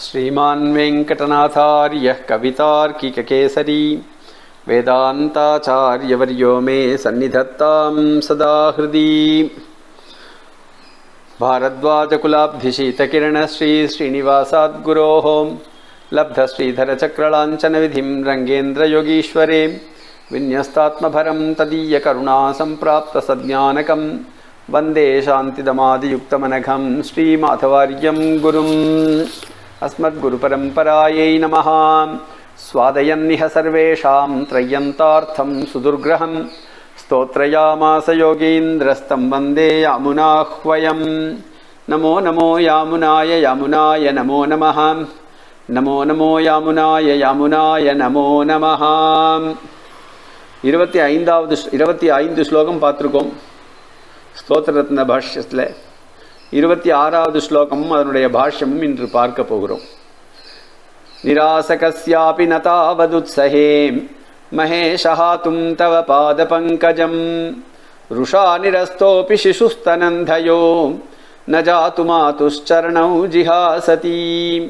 श्रीमान् वेङ्कटनाथार्यः कवितार्किककेसरी वेदान्ताचार्यवर्यो मे सन्निधत्तां सदा हृदि भारद्वाजकुलाब्धिशीतकिरणश्रीश्रीनिवासाद्गुरोः लब्धश्रीधरचक्रलाञ्छनविधिं रङ्गेन्द्रयोगीश्वरे विन्यस्तात्मभरं तदीयकरुणासम्प्राप्तसज्ञानकं वन्दे शान्तिदमादियुक्तमनघं श्रीमाधवार्यं गुरुम् अस्मद्गुरुपरम्परायै नमः स्वादयन्निह सर्वेषां त्रय्यन्तार्थं सुदुर्ग्रहं स्तोत्रयामास योगीन्द्रस्तं वन्दे यामुनाह्वयं नमो नमो यामुनाय यामुनाय नमो नमः नमो नमो यामुनाय यामुनाय नमो நமः இருபத்தி ஐந்தாவது இருபத்தி ஐந்து ஸ்லோகம் பார்த்துருக்கோம் ஸ்தோத்திரத்ன பாஷ்யத்தில் இருபத்தி ஆறாவது ஸ்லோகமும் அதனுடைய பாஷ்யமும் இன்று பார்க்க போகிறோம் निरासकस्यापि न तावदुत्सहे महेशहातुं तव पादपङ्कजं रुषा निरस्तोऽपि शिशुस्तनन्धयो न जातु मातुश्चरणौ जिहासति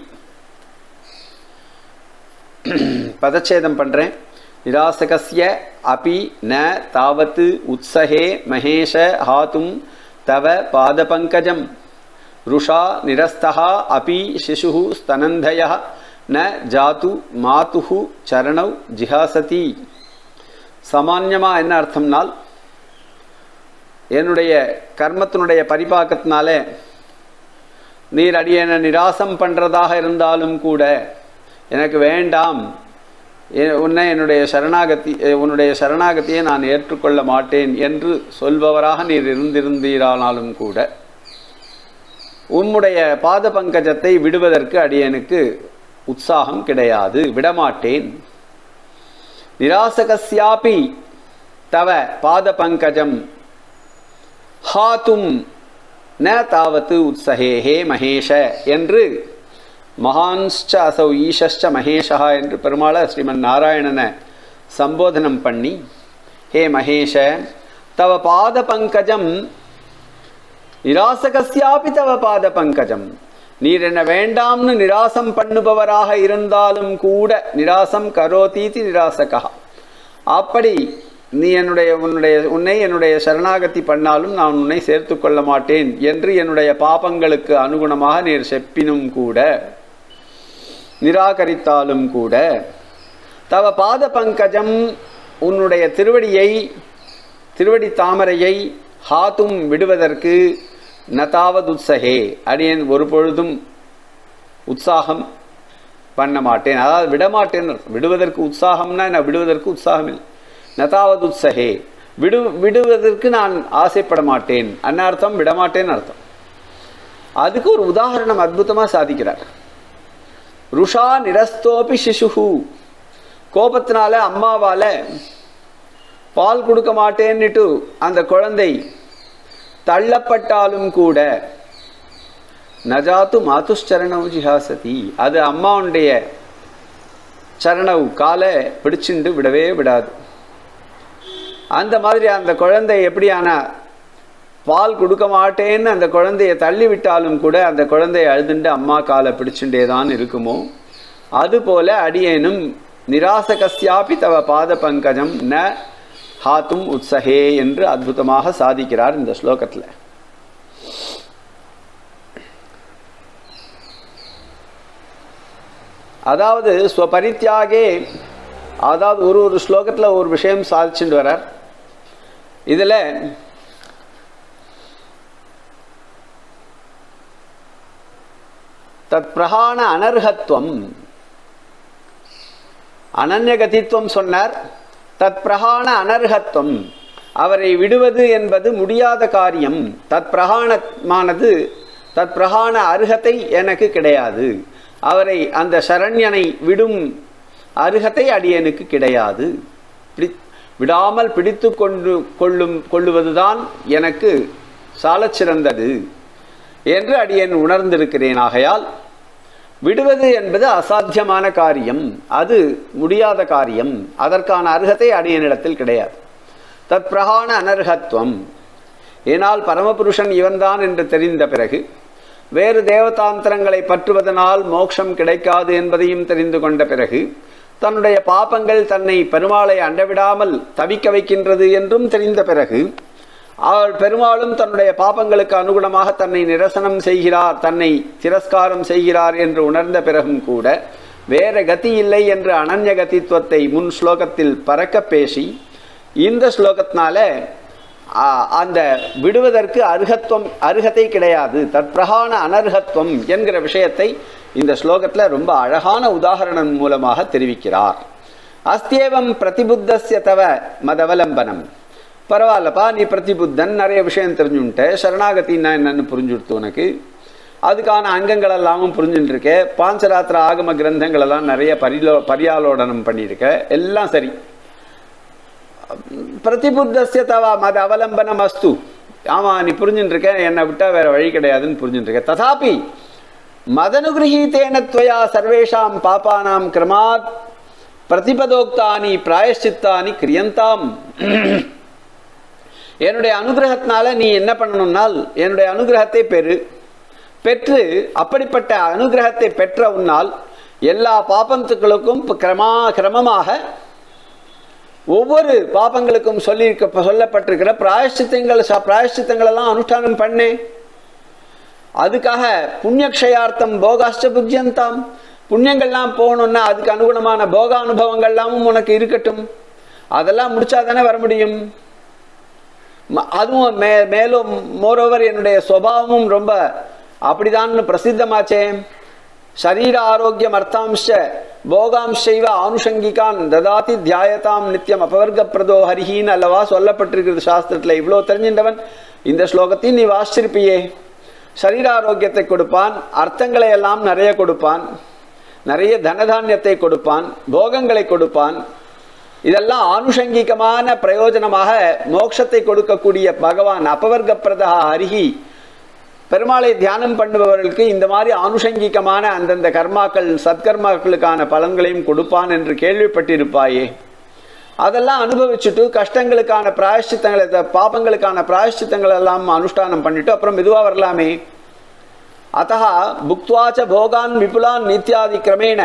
பதச்சேதம் பண்ணுறேன் நிராசகஸ்ய அபி ந தாவத் உத்சஹே மகேஷ ஹாத்தும் தவ பாதபங்கஜம் ருஷா நிரஸ்தா அபி சிசு ஸ்தனந்தய ந ஜாத்து மாத்துஹு சரணவ் ஜிஹாசதி சாமான்யமாக என்ன அர்த்தம்னால் என்னுடைய கர்மத்தினுடைய பரிபாக்கத்தினால நீர் அடியனை நிராசம் பண்ணுறதாக இருந்தாலும் கூட எனக்கு வேண்டாம் உன்னை என்னுடைய சரணாகதி உன்னுடைய சரணாகதியை நான் ஏற்றுக்கொள்ள மாட்டேன் என்று சொல்பவராக நீர் இருந்திருந்தீரானாலும் கூட உன்னுடைய பாத பங்கஜத்தை விடுவதற்கு அடியனுக்கு உற்சாகம் கிடையாது விடமாட்டேன் நிராசகஸ்யாபி தவ பாத பங்கஜம் ஹாத்தும் ந தாவத்து உத்சகே ஹே மகேஷ என்று மகான்ச்ச அசௌ ஈஷಶ್ಚ மகேஷா என்று பெருமாள ஸ்ரீமன் நாராயணனை சம்போதனம் பண்ணி ஹே மகேஷ தவ பாத பங்கஜம் நிராசகஸ்யாபி தவ பாத பங்கஜம் நீர் என்ன வேண்டாம்னு நிராசம் பண்ணுபவராக இருந்தாலும் கூட நிராசம் கரோதீதி நிராசகா அப்படி நீ என்னுடைய உன்னுடைய உன்னை என்னுடைய சரணாகதி பண்ணாலும் நான் உன்னை சேர்த்து கொள்ள மாட்டேன் என்று என்னுடைய பாபங்களுக்கு அனுகுணமாக நீர் செப்பினும் கூட நிராகரித்தாலும் கூட தவ பாத பங்கஜம் உன்னுடைய திருவடியை திருவடி தாமரையை ஹாத்தும் விடுவதற்கு நதாவது உற்சகே அடியேன் ஒரு பொழுதும் உற்சாகம் பண்ண மாட்டேன் அதாவது விடமாட்டேன் விடுவதற்கு உற்சாகம்னா நான் விடுவதற்கு உற்சாகம் இல்லை நதாவது உற்சகே விடு விடுவதற்கு நான் ஆசைப்பட மாட்டேன் அன்னர்த்தம் விடமாட்டேன்னு அர்த்தம் அதுக்கு ஒரு உதாரணம் அற்புதமாக சாதிக்கிறார் ருஷா நிரஸ்தோபி சிசுஹு கோபத்தினால அம்மாவால பால் கொடுக்க மாட்டேன்னுட்டு அந்த குழந்தை தள்ளப்பட்டாலும் கூட நஜாத்து மாதுச்சரணவு ஜிஹாசதி அது அம்மாவுடைய சரணவு காலை பிடிச்சுண்டு விடவே விடாது அந்த மாதிரி அந்த குழந்தை எப்படியான பால் கொடுக்க மாட்டேன்னு அந்த குழந்தைய தள்ளி விட்டாலும் கூட அந்த குழந்தைய அழுதுண்டு அம்மா காலை பிடிச்சுட்டே தான் இருக்குமோ அதுபோல அடியேனும் நிராசகஸ்யாபி தவ பாத பங்கஜம் ந ஹாத்தும் உற்சகே என்று அற்புதமாக சாதிக்கிறார் இந்த ஸ்லோகத்தில் அதாவது ஸ்வபரித்தியாகே அதாவது ஒரு ஒரு ஸ்லோகத்தில் ஒரு விஷயம் சாதிச்சுட்டு வரார் இதில் தத் பிரகாண அனர்ஹத்துவம் அனன்யகதித்துவம் சொன்னார் தத் பிரகாண அனர்ஹத்துவம் அவரை விடுவது என்பது முடியாத காரியம் தத் பிரகாணமானது தத் பிரகாண அருகத்தை எனக்கு கிடையாது அவரை அந்த சரண்யனை விடும் அருகத்தை அடியனுக்கு கிடையாது பிடி விடாமல் பிடித்து கொண்டு கொள்ளும் கொள்ளுவதுதான் எனக்கு சாலச் சிறந்தது என்று அடியன் உணர்ந்திருக்கிறேன் ஆகையால் விடுவது என்பது அசாத்தியமான காரியம் அது முடியாத காரியம் அதற்கான அருகத்தை அடியனிடத்தில் கிடையாது தத் பிரகாண அனர்ஹத்துவம் ஏனால் பரமபுருஷன் இவன்தான் என்று தெரிந்த பிறகு வேறு தேவதாந்திரங்களை பற்றுவதனால் மோட்சம் கிடைக்காது என்பதையும் தெரிந்து கொண்ட பிறகு தன்னுடைய பாபங்கள் தன்னை பெருமாளை அண்டவிடாமல் தவிக்க வைக்கின்றது என்றும் தெரிந்த பிறகு அவள் பெருமாளும் தன்னுடைய பாபங்களுக்கு அனுகுணமாக தன்னை நிரசனம் செய்கிறார் தன்னை திரஸ்காரம் செய்கிறார் என்று உணர்ந்த பிறகும் கூட வேற கதி இல்லை என்று அனன்ய கதித்துவத்தை முன் ஸ்லோகத்தில் பறக்க பேசி இந்த ஸ்லோகத்தினால ஆ, அந்த விடுவதற்கு அருகத்துவம் அருகதை கிடையாது தற்பிரகான அனர்ஹத்துவம் என்கிற விஷயத்தை இந்த ஸ்லோகத்தில் ரொம்ப அழகான உதாகரணம் மூலமாக தெரிவிக்கிறார் அஸ்தியேவம் பிரதிபுத்தஸ்ய தவ மதவலம்பனம் பரவாயில்லப்பா நீ பிரதிபுத்தன் நிறைய விஷயம் தெரிஞ்சுன்ட்ட சரணாகத்தின்னா என்னன்னு புரிஞ்சுடுத்து உனக்கு அதுக்கான அங்கங்கள் எல்லாமும் புரிஞ்சுட்டு இருக்க பாஞ்சராத்திர ஆகம கிரந்தங்கள் எல்லாம் நிறைய பரிலோ பரியாலோடனம் பண்ணியிருக்க எல்லாம் சரி பிரதிபுத்தஸ்ய தவா மத அவலம்பனம் அஸ்து ஆமா நீ புரிஞ்சுட்டு இருக்க என்னை விட்டா வேற வழி கிடையாதுன்னு புரிஞ்சுட்டு இருக்க ததாபி மதனுகிரகீத்தேன துவயா சர்வேஷாம் பாப்பானாம் கிரமாத் பிரதிபதோக்தானி பிராயஷ்சித்தானி கிரியந்தாம் என்னுடைய அனுகிரகத்தினால நீ என்ன பண்ணணும்னால் என்னுடைய அனுகிரகத்தை பெறு பெற்று அப்படிப்பட்ட அனுகிரகத்தை பெற்ற உன்னால் எல்லா பாபத்துக்களுக்கும் கிரமா கிரமமாக ஒவ்வொரு பாபங்களுக்கும் சொல்லியிருக்க சொல்லப்பட்டிருக்கிற பிராயஷ்சித்தங்கள் ச- பிராயஷ்சித்தங்கள் எல்லாம் அனுஷ்டானம் பண்ணே அதுக்காக புண்ணியக்ஷயார்த்தம் போகாஷ்ட புஜ்யந்தாம் புண்ணியங்கள்லாம் போகணும்னா அதுக்கு அனுகுணமான போக அனுபவங்கள்லாமும் உனக்கு இருக்கட்டும் அதெல்லாம் முடிச்சா தானே வர முடியும் ம- அதுவும் மே மேலும் மோரோவர் என்னுடைய சுவாவமும் ரொம்ப அப்படிதான் பிரசித்தமாச்சே சரீர ஆரோக்கியம் அர்த்தாம்ச போகாம்சைவ ஆனுஷங்கிகான் ததாதி தியாயதாம் நித்தியம் அபவர்க்கப்பிரதோ ஹரிஹின்னு அல்லவா சொல்லப்பட்டிருக்கிறது சாஸ்திரத்தில் இவ்வளோ தெரிஞ்சின்றவன் இந்த ஸ்லோகத்தையும் நீ வாசிச்சிருப்பியே சரீர ஆரோக்கியத்தை கொடுப்பான் அர்த்தங்களை எல்லாம் நிறைய கொடுப்பான் நிறைய தனதானியத்தை கொடுப்பான் போகங்களை கொடுப்பான் இதெல்லாம் ஆனுஷங்கிகமான பிரயோஜனமாக மோட்சத்தை கொடுக்கக்கூடிய பகவான் அபவர்க்கப்பிரதா ஹரிஹி பெருமாளை தியானம் பண்ணுபவர்களுக்கு இந்த மாதிரி ஆனுஷங்கிகமான அந்தந்த கர்மாக்கள் சத்கர்மாக்களுக்கான பலன்களையும் கொடுப்பான் என்று கேள்விப்பட்டிருப்பாயே அதெல்லாம் அனுபவிச்சுட்டு கஷ்டங்களுக்கான பிராயஷ்சித்தங்களை இந்த பாபங்களுக்கான பிராயஷ்சித்தங்கள் எல்லாம் அனுஷ்டானம் பண்ணிட்டு அப்புறம் மெதுவா வரலாமே அத்தः புக்துவாச்ச போகான் விபுலான் நித்யாதி கிரமேண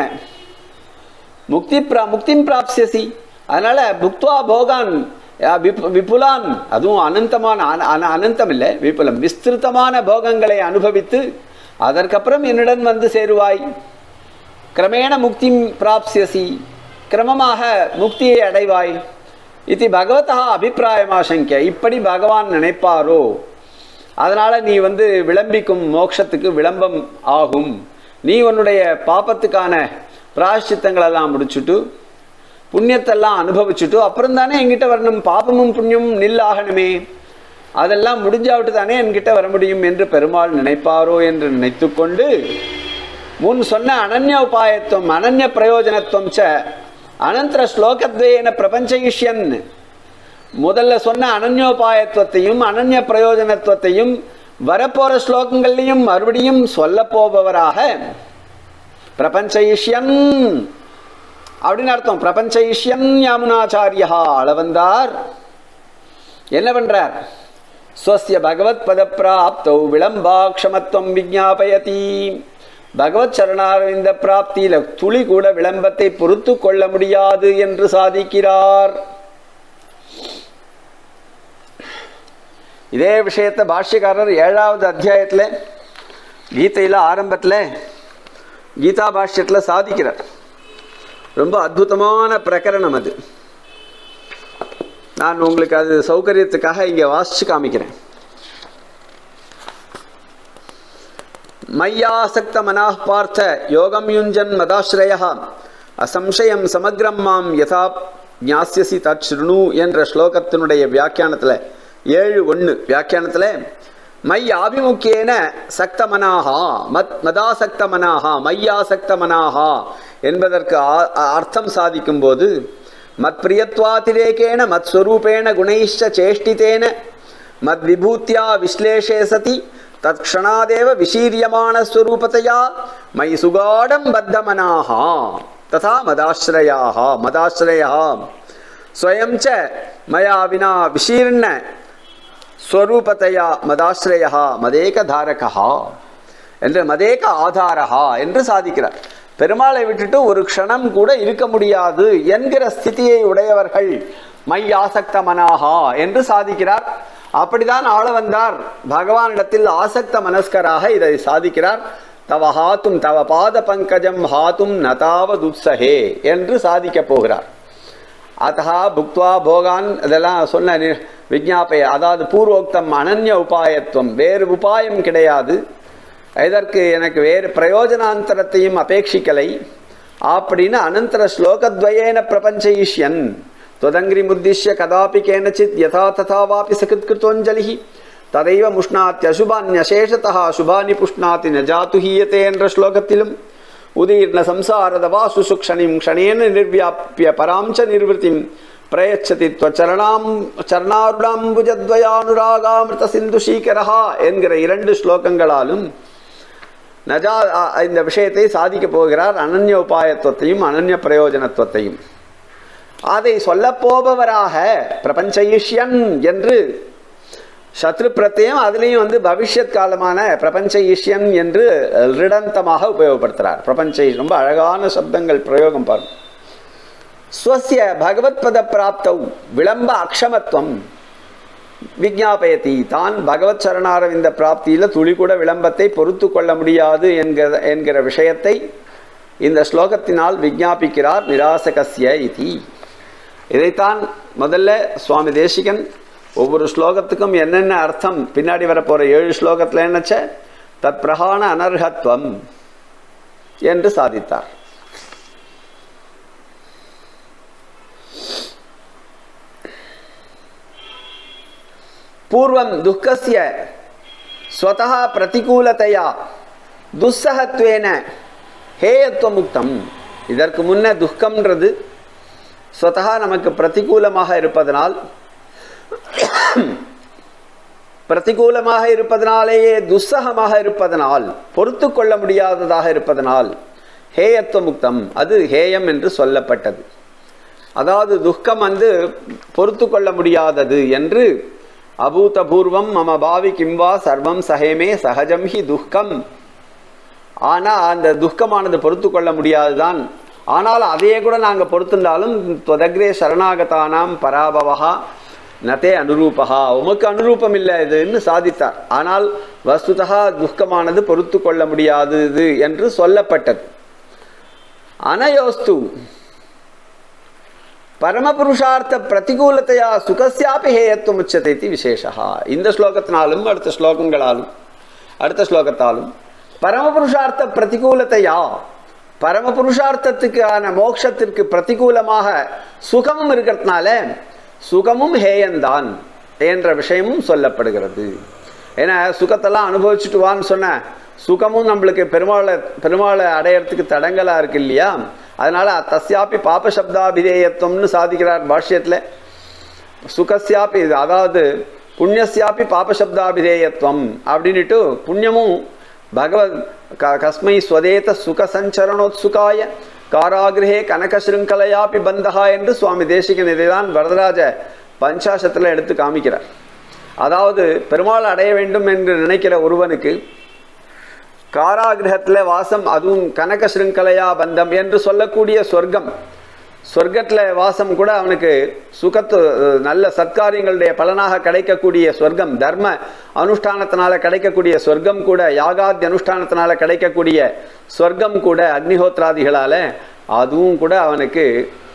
முக்தி பிரா முக்திம் பிராப்சியசி அதனால புக்துவா போகான் அஹ், விபு- விபுலான் அதுவும் அனந்தமான அன- அன- அனந்தம் இல்லை விபுலம் விஸ்திருத்தமான போகங்களை அனுபவித்து அதற்கப்புறம் என்னுடன் வந்து சேருவாய் கிரமேண முக்தி பிராப்சியசி கிரமமாக முக்தியை அடைவாய் இது பகவதா அபிப்பிராயமாசங்க இப்படி பகவான் நினைப்பாரோ அதனால நீ வந்து விளம்பிக்கும் மோட்சத்துக்கு விளம்பம் ஆகும் நீ உன்னுடைய பாப்பத்துக்கான பிராயஷ்சித்தங்கள் எல்லாம் முடிச்சுட்டு புண்ணியத்தெல்லாம் அனுபவிச்சுட்டு அப்புறம் தானே என்கிட்ட வரணும் பாபமும் புண்ணியமும் நில்லாகணுமே அதெல்லாம் முடிஞ்சாவிட்டு தானே என்கிட்ட வர முடியும் என்று பெருமாள் நினைப்பாரோ என்று நினைத்துக்கொண்டு முன் சொன்ன அனன்ய உபாயத்துவம் அனன்ய பிரயோஜனத்துவம் ச அனந்தர ஸ்லோகத்வேன பிரபஞ்சயிஷ்யன் முதல்ல சொன்ன அனன்யோபாயத்துவத்தையும் அனன்ய பிரயோஜனத்துவத்தையும் வரப்போற ஸ்லோகங்கள்லையும் மறுபடியும் சொல்ல போபவராக பிரபஞ்சயிஷ்யன் அப்படின்னு அர்த்தம் பிரபஞ்சயிஷ்யன் யாமுனாச்சாரியா அளவந்தார் என்ன பண்றார் ஸ்வசிய பகவத் பதப்பிராப்தௌ விளம்பாக்ஷமத்துவம் விஜாபயதி பகவத் சரணாரவிந்த பிராப்தியில துளி கூட விளம்பத்தை பொறுத்து கொள்ள முடியாது என்று சாதிக்கிறார் இதே விஷயத்தை பாஷ்யக்காரர் ஏழாவது அத்தியாயத்தில் கீதையில் ஆரம்பத்தில் கீதா பாஷ்யத்தில் சாதிக்கிறார் ரொம்ப அற்புதமான பிரகரணம் அது நான் உங்களுக்கு அது சௌகரியத்துக்காக இங்கே வாசிச்சு காமிக்கிறேன் மய்யாசக்த மனாः பார்த்த யோகம் யுஞ்சன் மதாஸ்ரய அசம்சயம் சமக்ரம் மாம் யதா ஞாஸ்யசி தத் ஸ்ருணு என்ற ஸ்லோகத்தினுடைய வியாக்கியானத்தில் ஏழு ஒன்று வியாக்கியானத்தில் மை ஆபிமுக்கியேன சக்தமனாகா மத் மதாசக்தமனாகா மையாசக்தமனாகா என்பதற்கு ஆ- அர்த்தம் சாதிக்கும் போது மத் பிரியத்வாதிரேகேன மத் ஸ்வரூபேண குணைஷ்ட சேஷ்டிதேன மத் விபூத்தியா விஸ்லேஷே சதி தத் க்ஷணாதேவ விசீரியமான ஸ்வரூபத்தையா மை சுகாடம் பத்தமனாகா ததா மதாஸ்ரயாக மதாஸ்ரயா ஸ்வயம் ச மயா வினா விசீர்ண ஸ்வரூபத்தையா மதாஸ்ரயா மதேகதாரகா என்று மதேக ஆதாரஹா என்று சாதிக்கிறார் பெருமாளை விட்டுட்டு ஒரு க்ஷணம் கூட இருக்க முடியாது என்கிற ஸ்திதியை உடையவர்கள் மை ஆசக்த மனாகா என்று சாதிக்கிறார் அப்படிதான் ஆள வந்தார் பகவானிடத்தில் ஆசக்த மனஸ்கராக இதை சாதிக்கிறார் தவ ஹாத்தும் தவ பாத பங்கஜம் ஹாத்தும் நதாவ துப்சகே என்று சாதிக்கப் போகிறார் அத்தா புக்துவா போகான் இதெல்லாம் சொன்ன நி- விஞ்ஞாபய அதாவது பூர்வோக்தம் அனன்ய உபாயத்துவம் வேறு உபாயம் கிடையாது இதற்கு எனக்கு வேறு பிரயோஜனாந்தரத்தையும் அபேட்சிக்கலை அப்படின்னு அனந்தர ஸ்லோகத்வயேன பிரபஞ்சயிஷ்யன் त्वदङ्घ्रि मुद्दिश्य कदापि केनचित् यथा तथा वापि सकृत्कृतोञ्जलिः तदैव मुष्णात्यशुभान्यशेषतः शुभानि पुष्णाति न जातु हीयते என்ற ஸ்லோகத்திலும் உதீர்ண சம்சாரத வாசு சுக்ஷணிம் க்ஷணேன நிர்வியாப்பிய பராம் ச நிர்வൃத்திம் பிரயச்சதி त्वचरणाம் சரணாருடாம்புஜத்வயானுராகாமிருத சிந்து சீகரஹா என்கிற இரண்டு ஸ்லோகங்களாலும் நஜா அ- இந்த விஷயத்தை சாதிக்கப் போகிறார் அனன்ய உபாயத்துவத்தையும் அனன்ய பிரயோஜனத்துவத்தையும் அதை சொல்லப் போபவராக பிரபஞ்சயிஷ்யன் என்று சத்ரு பிரத்யம் அதுலேயும் வந்து பவிஷ்யத் காலமான பிரபஞ்ச ஈஷ்யன் என்று ரிடந்தமாக உபயோகப்படுத்துகிறார் பிரபஞ்ச ரொம்ப அழகான சப்தங்கள் பிரயோகம் பாருங்க ஸ்வசிய பகவத் பத பிராப்தௌ விளம்ப அக்ஷமத்துவம் விஜாபயதி தான் பகவத் சரணாரவிந்த பிராப்தியில் துளி கூட விளம்பத்தை பொறுத்து கொள்ள முடியாது என்கிற என்கிற விஷயத்தை இந்த ஸ்லோகத்தினால் விஜாபிக்கிறார் நிராசகஸ்ய இதி இதைத்தான் முதல்ல சுவாமி தேசிகன் ஒவ்வொரு ஸ்லோகத்துக்கும் என்னென்ன அர்த்தம் பின்னாடி வரப்போகிற ஏழு ஸ்லோகத்தில் என்னச்ச தத் பிரகாண அனர்ஹத்வம் என்று சாதித்தார் பூர்வம் துக்கஸ்ய ஸ்வதா பிரதிகூலத்தையா துஸ்ஸகத்வேன ஹேயத்துவமுக்தம் இதற்கு முன்ன துக்கம்ன்றது ஸ்வதா நமக்கு பிரதிகூலமாக இருப்பதனால் பிரதிகூலமாக இருப்பதனாலேயே துஸ்ஸகமாக இருப்பதனால் பொறுத்து கொள்ள முடியாததாக இருப்பதனால் ஹேயத்துவமுக்தம் அது ஹேயம் என்று சொல்லப்பட்டது அதாவது துக்கம் வந்து பொறுத்து கொள்ள முடியாதது என்று அபூதபூர்வம் மம பாவி கிம்வா சர்வம் சஹேமே சகஜம் ஹி துக்கம் ஆனால் அந்த துக்கமானது பொறுத்து கொள்ள முடியாதுதான் ஆனால் அதையே கூட நாங்கள் பொறுத்திருந்தாலும் தொதக்ரே சரணாகதானாம் பராபவா நதே அனுரூபகா உமக்கு அனுரூபம் இல்லை இதுன்னு சாதித்தார் ஆனால் வஸ்துதா துக்கமானது பொறுத்து கொள்ள முடியாதது என்று சொல்லப்பட்டது அனயோஸ்து பரமபுருஷார்த்த பிரதிகூலத்தையா சுகசியாபி ஹேயத்துவம் உச்சத்தை இது விசேஷா இந்த ஸ்லோகத்தினாலும் அடுத்த ஸ்லோகங்களாலும் அடுத்த ஸ்லோகத்தாலும் பரமபுருஷார்த்த பிரதிகூலத்தையா பரமபுருஷார்த்தத்துக்கான மோட்சத்திற்கு பிரதிகூலமாக சுகமும் இருக்கிறதுனால சுகமும் ஹேயந்தான் என்ற விஷயமும் சொல்லப்படுகிறது ஏன்னா சுகத்தெல்லாம் அனுபவிச்சுட்டு வான்னு சொன்ன சுகமும் நம்மளுக்கு பெருமாளை பெருமாளை அடையறதுக்கு தடங்கலாக இருக்கு இல்லையா அதனால தஸ்யாப்பி பாபசப்தாபிதேயத்துவம்னு சாதிக்கிறார் பாஷ்யத்தில் சுகஸ்யாப்பி அதாவது புண்ணியஸ்யாப்பி பாபசப்தாபிதேயத்துவம் அப்படின்னுட்டு புண்ணியமும் பகவத் க கஸ்மை ஸ்வதேத சுக சஞ்சரணோத்சுகாய காராகிரகே கனக சிருங்கலையாப்பி பந்தகா என்று சுவாமி தேசிகன் இதைதான் வரதராஜ பஞ்சாசத்தில் எடுத்து காமிக்கிறார் அதாவது பெருமாள் அடைய வேண்டும் என்று நினைக்கிற ஒருவனுக்கு காராகிரகத்தில் வாசம் அதுவும் கனக சிருங்கலையா பந்தம் என்று சொல்லக்கூடிய சொர்க்கம் சொர்க்கத்தில் வாசம் கூட அவனுக்கு சுகத்து நல்ல சத்காரியங்களுடைய பலனாக கிடைக்கக்கூடிய சொர்க்கம் தர்ம அனுஷ்டானத்தினால கிடைக்கக்கூடிய சொர்க்கம் கூட யாகாதி அனுஷ்டானத்தினால கிடைக்கக்கூடிய சொர்க்கம் கூட அக்னிஹோத்ராதிகளால் அதுவும் கூட அவனுக்கு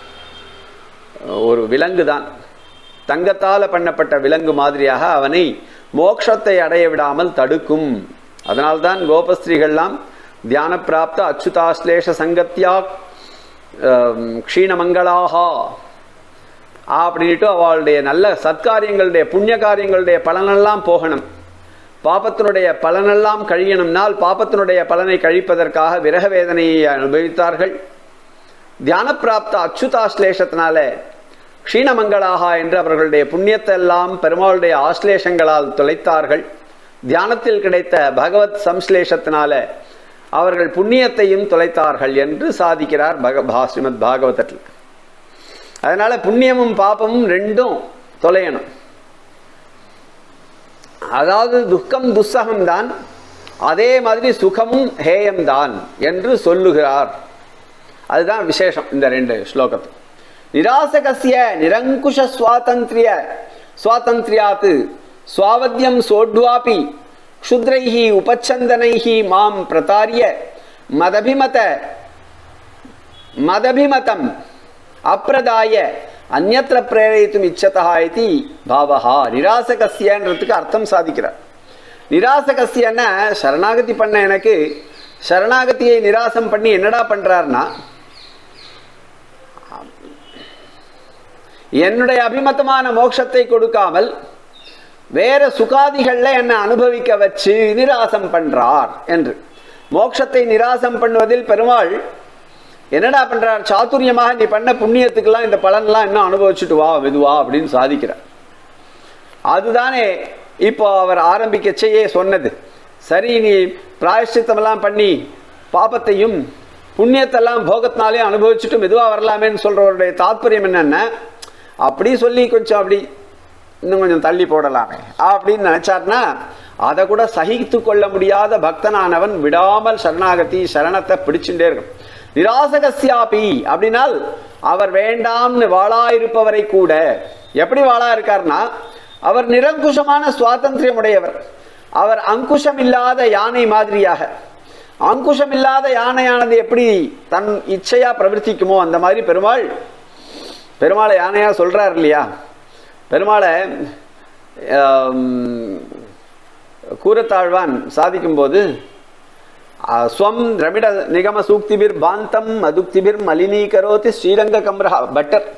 ஒரு விலங்கு தான் தங்கத்தால் பண்ணப்பட்ட விலங்கு மாதிரியாக அவனை மோட்சத்தை அடைய விடாமல் தடுக்கும் அதனால்தான் கோபஸ்திரீகள்லாம் தியான பிராப்த அச்சுதாஸ்லேஷ சங்கத்தியா க்ஷீணமங்களாகா அப்படின்ட்டு அவளுடைய நல்ல சத்காரியங்களுடைய புண்ணிய காரியங்களுடைய பலனெல்லாம் போகணும் பாபத்தினுடைய பலனெல்லாம் கழியணும்னால் பாபத்தினுடைய பலனை கழிப்பதற்காக விரக வேதனையை அனுபவித்தார்கள் தியான பிராப்த அச்சுதாஸ்லேஷத்தினால க்ஷீணமங்களாகா என்று அவர்களுடைய புண்ணியத்தை எல்லாம் பெருமாளுடைய ஆஸ்லேஷங்களால் தொலைத்தார்கள் தியானத்தில் கிடைத்த பகவத் சம்ஸ்லேஷத்தினால அவர்கள் புண்ணியத்தையும் தொலைத்தார்கள் என்று சாதிக்கிறார் பக பா ஸ்ரீமத் பாகவதத்தில் அதனால புண்ணியமும் பாப்பமும் ரெண்டும் தொலையணும் அதாவது துக்கம் துஸ்ஸகம் தான் அதே மாதிரி சுகமும் ஹேயம்தான் என்று சொல்லுகிறார் அதுதான் விசேஷம் இந்த ரெண்டு ஸ்லோகத்து நிராசகசிய நிரங்குஷ சுவாதந்திரிய சுவாதந்திரியாத் சுவாவத்தியம் சோட்வாபி க்ஷுத்ரைஹி உபச்சந்தனைஹி மாம் பிரதாரிய மதபிமத மதபிமதம் அப்பிரதாய அந்நத்திர பிரேரயித்தும் இச்சதா இது பாவஹா நிராசகசியன்றதுக்கு அர்த்தம் சாதிக்கிறார் நிராசகசியன்னா சரணாகதி பண்ண எனக்கு சரணாகதியை நிராசம் பண்ணி என்னடா பண்றார்னா என்னுடைய அபிமதமான மோட்சத்தை கொடுக்காமல் வேற சுகாதிகள்ல என்னை அனுபவிக்க வச்சு நிராசம் பண்றார் என்று மோட்சத்தை நிராசம் பண்ணுவதில் பெருமாள் என்னடா பண்றார் சாதுரியமாக நீ பண்ண புண்ணியத்துக்கெல்லாம் இந்த பலன்லாம் இன்னும் அனுபவிச்சுட்டு வா மெதுவா அப்படின்னு சாதிக்கிறார் அதுதானே இப்போ அவர் ஆரம்பிக்கச்சேயே சொன்னது சரி நீ பிராயஷ்சித்தமெல்லாம் பண்ணி பாபத்தையும் புண்ணியத்தெல்லாம் போகத்தினாலே அனுபவிச்சுட்டு மெதுவாக வரலாமேன்னு சொல்றவருடைய தாத்பரியம் என்னென்ன அப்படி சொல்லி கொஞ்சம் அப்படி இன்னும் கொஞ்சம் தள்ளி போடலாமே அப்படின்னு நினைச்சார்னா அதை கூட சகித்து கொள்ள முடியாத பக்தனானவன் விடாமல் சரணாகதி சரணத்தை பிடிச்சுட்டே இருக்கும் நிராசகசியாபி அப்படின்னால் அவர் வேண்டாம்னு வாழா இருப்பவரை கூட எப்படி வாழா இருக்கார்னா அவர் நிரங்குஷமான சுவாதந்திரியம் உடையவர் அவர் அங்குஷம் இல்லாத யானை மாதிரியாக அங்குஷம் இல்லாத யானையானது எப்படி தன் இச்சையா பிரவர்த்திக்குமோ அந்த மாதிரி பெருமாள் பெருமாளை யானையா சொல்றார் இல்லையா பெருமாளை கூரத்தாழ்வான் சாதிக்கும்போது ஸ்வம் திரமிட நிகம சூக்திபிர் பாந்தம் மதுக்திபிர் மலினீகரோதி ஸ்ரீரங்க கம்ரஹா பட்டர்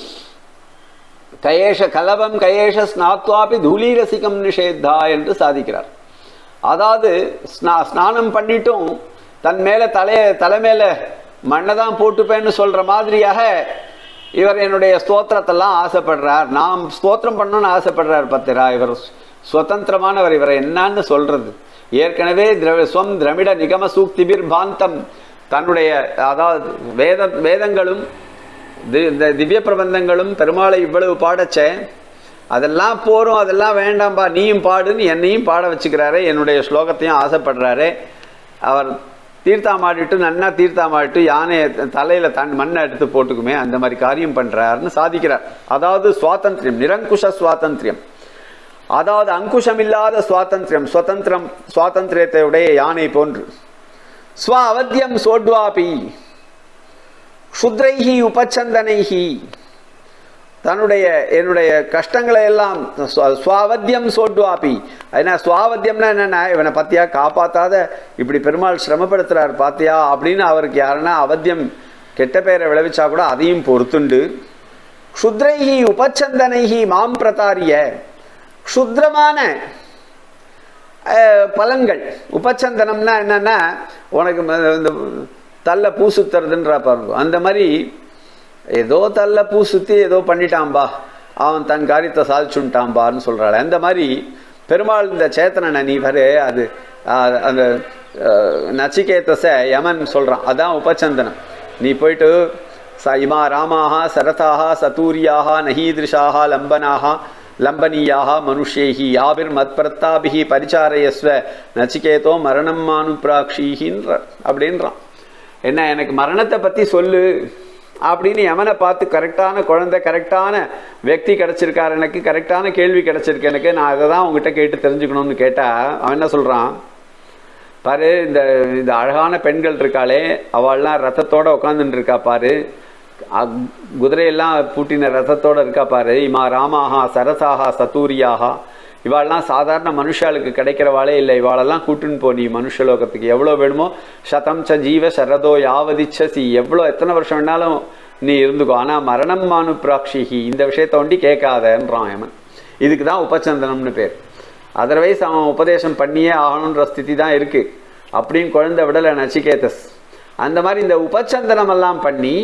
கயேஷ கலபம் கயேஷ ஸ்நாத்வாபி தூளீரசிகம் நிஷேத்தா என்று சாதிக்கிறார் அதாவது ஸ்நா ஸ்நானம் பண்ணிட்டும் தன் மேலே தலைய தலை மேலே மண்ணை தான் போட்டுப்பேன்னு சொல்கிற மாதிரியாக இவர் என்னுடைய ஸ்தோத்திரத்தெல்லாம் ஆசைப்படுறார் நாம் ஸ்தோத்திரம் பண்ணணும்னு ஆசைப்படுறார் பத்திரா இவர் சுதந்திரமானவர் இவரை என்னன்னு சொல்றது ஏற்கனவே திரவ ஸ்வம் திரமிட நிகம சூக்திபிர் பாந்தம் தன்னுடைய அதாவது வேத வேதங்களும் இந்த திவ்ய பிரபந்தங்களும் பெருமாளை இவ்வளவு பாடச்சே அதெல்லாம் போகிறோம் அதெல்லாம் வேண்டாம்பா நீயும் பாடுன்னு என்னையும் பாட வச்சுக்கிறாரு என்னுடைய ஸ்லோகத்தையும் ஆசைப்படுறாரு அவர் தீர்த்தாமாடிட்டு நன்னா தீர்த்தாமாடிட்டு யானையை தலையில் தன் மண்ணை எடுத்து போட்டுக்குமே அந்த மாதிரி காரியம் பண்ணுறாருன்னு சாதிக்கிறார் அதாவது சுவாதந்திரியம் நிரங்குஷ சுவாதந்திரியம் அதாவது அங்குஷம் இல்லாத சுவாதந்திரியம் சுதந்திரம் சுவாதந்திரியத்தை உடைய யானை போன்று ஸ்வ அவத்தியம் சோட்வாபி க்ஷுத்ரைஹி உபச்சந்தனைஹி தன்னுடைய என்னுடைய கஷ்டங்களை எல்லாம் சுவாவத்தியம் சோட்வாபி ஏன்னா சுவாவத்தியம்னா என்னென்ன இவனை பத்தியா காப்பாத்தாத இப்படி பெருமாள் சிரமப்படுத்துறார் பாத்தியா அப்படின்னு அவருக்கு யாருன்னா அவத்தியம் கெட்ட பேரை விளைவிச்சா கூட அதையும் பொறுத்துண்டு க்ஷுத்ரைஹி உபச்சந்தனைஹி மாம் பிரதாரிய க்ஷுத்ரமான பலன்கள் உபச்சந்தனம்னா என்னன்னா உனக்கு இந்த தள்ள பூ சுத்துறதுன்றா பாருங்க அந்த மாதிரி ஏதோ தள்ள பூ சுற்றி ஏதோ பண்ணிட்டான்பா அவன் தன் காரியத்தை சாதிச்சுட்டான்பான்னு சொல்கிறாள் அந்த மாதிரி பெருமாள் இந்த சேத்தனனை நீ வரு அது அந்த நச்சிகேத்தச யமன் சொல்கிறான் அதான் உபச்சந்தனம் நீ போயிட்டு ச இமா ராமாக சரதாக சதூரியாக நகீதிருஷாக லம்பனாக லம்பனீயாக மனுஷேஹி யாபிர் மத்பிரத்தாபிகி பரிச்சாரயஸ்வ நச்சிகேதோ மரணம் மானுப்ராக்ஷிகின்ற அப்படின்றான் என்ன எனக்கு மரணத்தை பற்றி சொல்லு அப்படின்னு யமனை பார்த்து கரெக்டான குழந்தை கரெக்டான వ్యక్தி கிடச்சிருக்கார் எனக்கு கரெக்டான கேள்வி கிடச்சிருக்கு எனக்கு நான் அதை தான் உங்ககிட்ட கேட்டு தெரிஞ்சுக்கணும்னு கேட்டால் அவன் என்ன சொல்கிறான் பாரு இந்த இந்த அழகான பெண்கள் இருக்காளே அவள்லாம் ரத்தத்தோட உட்காந்துட்டு இருக்கா பாரு குதிரையெல்லாம் பூட்டின ரத்தத்தோட இருக்கா பாரு இமா ராமாஹா சரசாகா சத்தூரியாகா இவாளெல்லாம் சாதாரண மனுஷாளுக்கு கிடைக்கிறவாளே இல்லை இவாளெல்லாம் கூட்டுன்னு போ நீ மனுஷலோகத்துக்கு எவ்வளோ வேணுமோ சதம் ச ஜீவ சரதோ யாவதிச்சசி எவ்வளோ எத்தனை வருஷம் வேணாலும் நீ இருந்துக்கோ ஆனால் மரணம் மானு பிராக்ஷிகி இந்த விஷயத்த ஒண்டி கேட்காதன்றான் அவன் இதுக்கு தான் உபச்சந்தனம்னு பேர் அதர்வைஸ் அவன் உபதேசம் பண்ணியே ஆகணுன்ற ஸ்திதி தான் இருக்கு அப்படின்னு குழந்தை விடலை நச்சிகேதஸ் அந்த மாதிரி இந்த உபச்சந்தனம் எல்லாம் பண்ணி